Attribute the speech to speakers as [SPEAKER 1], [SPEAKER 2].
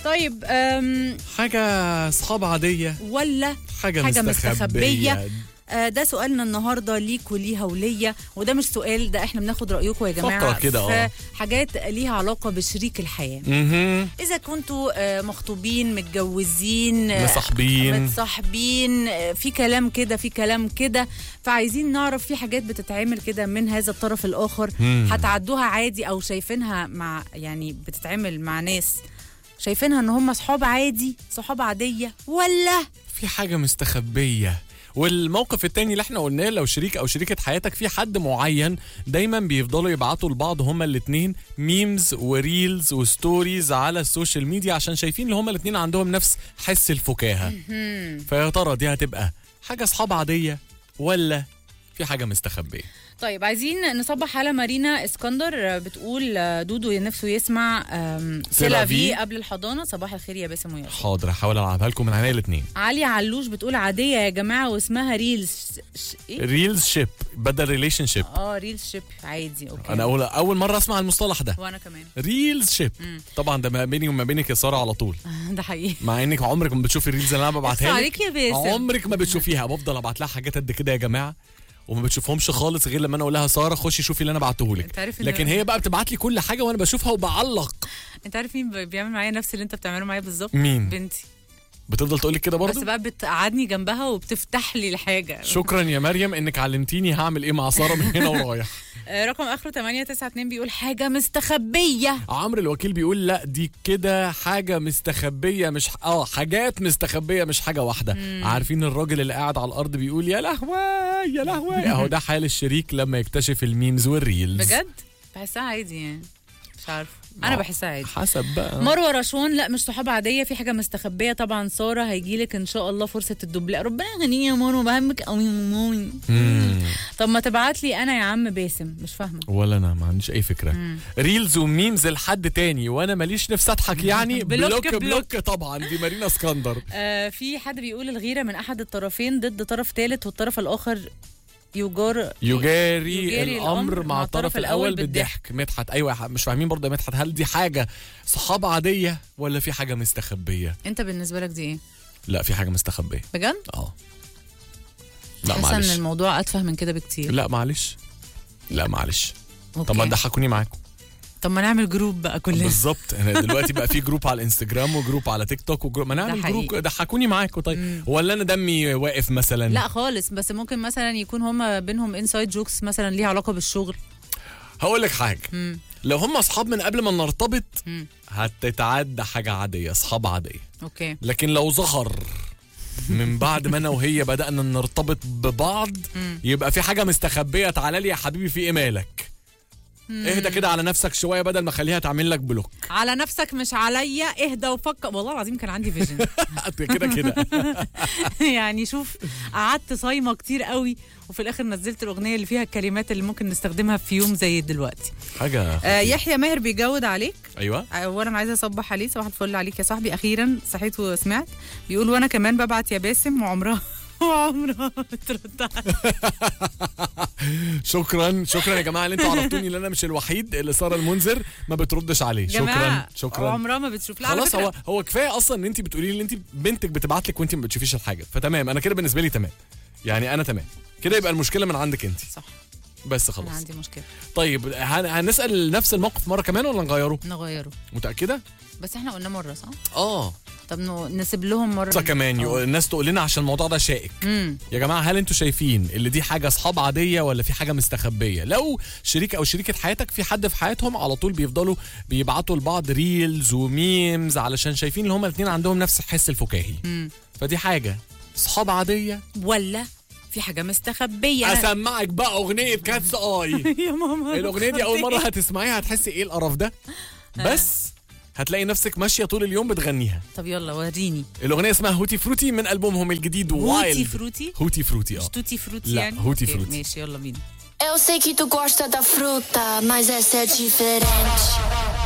[SPEAKER 1] طيب أم
[SPEAKER 2] حاجه اصحاب عاديه
[SPEAKER 1] ولا
[SPEAKER 2] حاجه,
[SPEAKER 1] حاجة
[SPEAKER 2] مستخبيه,
[SPEAKER 1] مستخبية. آه، ده سؤالنا النهارده ليك وليها وليا وده مش سؤال ده احنا بناخد رايكم يا جماعه
[SPEAKER 2] فقرة كده،
[SPEAKER 1] في
[SPEAKER 2] آه.
[SPEAKER 1] حاجات ليها علاقه بشريك الحياه
[SPEAKER 2] مهم.
[SPEAKER 1] اذا كنتوا آه، مخطوبين متجوزين آه،
[SPEAKER 2] مصاحبين
[SPEAKER 1] متصاحبين آه، في كلام كده في كلام كده فعايزين نعرف في حاجات بتتعمل كده من هذا الطرف الاخر
[SPEAKER 2] مم.
[SPEAKER 1] هتعدوها عادي او شايفينها مع يعني بتتعمل مع ناس شايفينها ان هم صحاب عادي صحاب عاديه ولا
[SPEAKER 2] في حاجه مستخبيه والموقف التاني اللي احنا قلناه لو شريك او شريكة حياتك في حد معين دايما بيفضلوا يبعتوا لبعض هما الاتنين ميمز وريلز وستوريز على السوشيال ميديا عشان شايفين ان هما الاتنين عندهم نفس حس الفكاهة فيا ترى دي هتبقى حاجة اصحاب عادية ولا في حاجة مستخبية
[SPEAKER 1] طيب عايزين نصبح على مارينا اسكندر آه، بتقول آه، دودو نفسه يسمع آم،
[SPEAKER 2] سيلا
[SPEAKER 1] سيلا
[SPEAKER 2] في.
[SPEAKER 1] في قبل الحضانه صباح الخير يا باسم ويا
[SPEAKER 2] حاضر هحاول العبها لكم من عينيا الاتنين
[SPEAKER 1] علي علوش بتقول عاديه يا جماعه واسمها ريلز ش... ايه
[SPEAKER 2] ريلز شيب بدل ريليشن شيب
[SPEAKER 1] اه ريلز شيب عادي اوكي
[SPEAKER 2] انا اول اول مرة اسمع المصطلح ده
[SPEAKER 1] وانا كمان
[SPEAKER 2] ريلز شيب طبعا ده ما بيني وما بينك يا ساره على طول
[SPEAKER 1] ده حقيقي
[SPEAKER 2] مع انك عمرك ما بتشوفي الريلز اللي انا
[SPEAKER 1] بس
[SPEAKER 2] ببعتها لك
[SPEAKER 1] عليك يا باسم
[SPEAKER 2] عمرك ما بتشوفيها بفضل ابعت لها حاجات قد كده يا جماعه وما بتشوفهمش خالص غير لما انا اقول لها ساره خشي شوفي اللي انا بعته لك
[SPEAKER 1] انت عارف إن-
[SPEAKER 2] لكن هي بقى بتبعت لي كل حاجه وانا بشوفها وبعلق
[SPEAKER 1] انت عارف مين ب- بيعمل معايا نفس اللي انت بتعمله معايا بالظبط
[SPEAKER 2] مين
[SPEAKER 1] بنتي
[SPEAKER 2] بتفضل تقول لك كده
[SPEAKER 1] بس
[SPEAKER 2] برضه
[SPEAKER 1] بقى بتقعدني جنبها وبتفتح لي الحاجه
[SPEAKER 2] شكرا يا مريم انك علمتيني هعمل ايه مع ساره من هنا ورايح
[SPEAKER 1] آه، رقم اخره 892 بيقول حاجه مستخبيه
[SPEAKER 2] عمرو الوكيل بيقول لا دي كده حاجه مستخبيه مش اه حاجات مستخبيه مش حاجه واحده عارفين الراجل اللي قاعد على الارض بيقول يا لهوي يا لهوي اهو ده حال الشريك لما يكتشف الميمز والريلز
[SPEAKER 1] بجد بحسها عادي يعني مش عارفه انا
[SPEAKER 2] آه.
[SPEAKER 1] بحسها عادي
[SPEAKER 2] حسب بقى
[SPEAKER 1] مروه رشوان لا مش صحاب عاديه في حاجه مستخبيه طبعا ساره هيجيلك ان شاء الله فرصه الدبلاء ربنا يغنيني يا مروه بحبك قوي يا مامي
[SPEAKER 2] مم.
[SPEAKER 1] طب ما تبعت لي انا يا عم باسم مش فاهمه
[SPEAKER 2] ولا انا ما عنديش اي فكره ريلز وميمز لحد تاني وانا ماليش نفسي اضحك يعني
[SPEAKER 1] بلوك
[SPEAKER 2] بلوك
[SPEAKER 1] بلوك.
[SPEAKER 2] بلوك طبعا دي مارينا اسكندر
[SPEAKER 1] آه في حد بيقول الغيره من احد الطرفين ضد طرف ثالث والطرف الاخر يجار
[SPEAKER 2] يجاري,
[SPEAKER 1] يجاري
[SPEAKER 2] الامر مع الطرف الاول بالضحك مدحت ايوه مش فاهمين برضه يا مدحت هل دي حاجه صحاب عاديه ولا في حاجه مستخبيه
[SPEAKER 1] انت بالنسبه لك دي ايه
[SPEAKER 2] لا في حاجه مستخبيه
[SPEAKER 1] بجد
[SPEAKER 2] اه لا
[SPEAKER 1] حاسه ان
[SPEAKER 2] معلش
[SPEAKER 1] الموضوع اتفه من كده بكتير
[SPEAKER 2] لا معلش لا معلش طب
[SPEAKER 1] أوكي.
[SPEAKER 2] ما تضحكوني معاكم
[SPEAKER 1] طب ما نعمل جروب بقى كلنا
[SPEAKER 2] بالظبط انا دلوقتي بقى في جروب على الانستجرام وجروب على تيك توك وجروب ما نعمل
[SPEAKER 1] حقيقي.
[SPEAKER 2] جروب ضحكوني معاكم طيب ولا انا دمي واقف مثلا
[SPEAKER 1] لا خالص بس ممكن مثلا يكون هما بينهم انسايد جوكس مثلا ليها علاقه بالشغل
[SPEAKER 2] هقول لك حاجه
[SPEAKER 1] مم.
[SPEAKER 2] لو هم اصحاب من قبل ما نرتبط
[SPEAKER 1] مم.
[SPEAKER 2] هتتعدى حاجه عاديه اصحاب عاديه
[SPEAKER 1] اوكي
[SPEAKER 2] لكن لو ظهر من بعد ما انا وهي بدانا نرتبط ببعض يبقى في حاجه مستخبيه تعالى لي يا حبيبي في ايه مالك اهدى كده على نفسك شويه بدل ما اخليها تعمل لك بلوك
[SPEAKER 1] على نفسك مش عليا اهدى وفكر والله العظيم كان عندي فيجن
[SPEAKER 2] كده كده
[SPEAKER 1] يعني شوف قعدت صايمه كتير قوي وفي الاخر نزلت الاغنيه اللي فيها الكلمات اللي ممكن نستخدمها في يوم زي دلوقتي
[SPEAKER 2] حاجه
[SPEAKER 1] آه يحيى ماهر بيجود عليك
[SPEAKER 2] ايوه
[SPEAKER 1] اولا عايزه اصبح عليه صباح الفل عليك يا صاحبي اخيرا صحيت وسمعت بيقول وانا كمان ببعت يا باسم وعمرها وعمرها ما بترد عليا.
[SPEAKER 2] شكرا شكرا يا جماعه اللي انتوا عرفتوني ان انا مش الوحيد اللي ساره المنذر ما بتردش عليه شكرا
[SPEAKER 1] جماعه
[SPEAKER 2] شكرا
[SPEAKER 1] عمرها ما بتشوف لا على
[SPEAKER 2] خلاص
[SPEAKER 1] فكرة
[SPEAKER 2] هو هو كفايه اصلا ان انت بتقولي لي ان انت بنتك بتبعت لك وانت ما بتشوفيش الحاجه فتمام انا كده بالنسبه لي تمام يعني انا تمام كده يبقى المشكله من عندك انت
[SPEAKER 1] صح
[SPEAKER 2] بس
[SPEAKER 1] انا
[SPEAKER 2] خلاص
[SPEAKER 1] عندي مشكله
[SPEAKER 2] طيب هن- هنسال نفس الموقف مره كمان ولا نغيره
[SPEAKER 1] نغيره
[SPEAKER 2] متاكده
[SPEAKER 1] بس احنا قلنا مره صح
[SPEAKER 2] اه
[SPEAKER 1] طب نو- نسيب لهم مره
[SPEAKER 2] ده كمان يقول- الناس تقول لنا عشان الموضوع ده شائك
[SPEAKER 1] امم
[SPEAKER 2] يا جماعه هل انتوا شايفين اللي دي حاجه اصحاب عاديه ولا في حاجه مستخبيه لو شريك او شريكه حياتك في حد في حياتهم على طول بيفضلوا بيبعتوا لبعض ريلز وميمز علشان شايفين ان هما الاثنين عندهم نفس الحس الفكاهي
[SPEAKER 1] امم
[SPEAKER 2] فدي حاجه اصحاب عاديه
[SPEAKER 1] ولا في حاجه مستخبيه
[SPEAKER 2] اسمعك بقى اغنيه كاتس اي
[SPEAKER 1] يا ماما
[SPEAKER 2] الاغنيه دي اول مره هتسمعيها هتحسي ايه القرف ده بس هتلاقي نفسك ماشيه طول اليوم بتغنيها
[SPEAKER 1] طب يلا وريني
[SPEAKER 2] الاغنيه اسمها هوتي فروتي من البومهم الجديد
[SPEAKER 1] هوتي
[SPEAKER 2] وايلد
[SPEAKER 1] فروتي
[SPEAKER 2] هوتي فروتي
[SPEAKER 1] مش
[SPEAKER 2] اه
[SPEAKER 1] توتي فروتي
[SPEAKER 2] لا،
[SPEAKER 1] يعني
[SPEAKER 2] هوتي
[SPEAKER 1] أوكي،
[SPEAKER 2] فروتي.
[SPEAKER 1] ماشي يلا بينا
[SPEAKER 3] Eu sei que tu gosta da fruta, mas essa é diferente.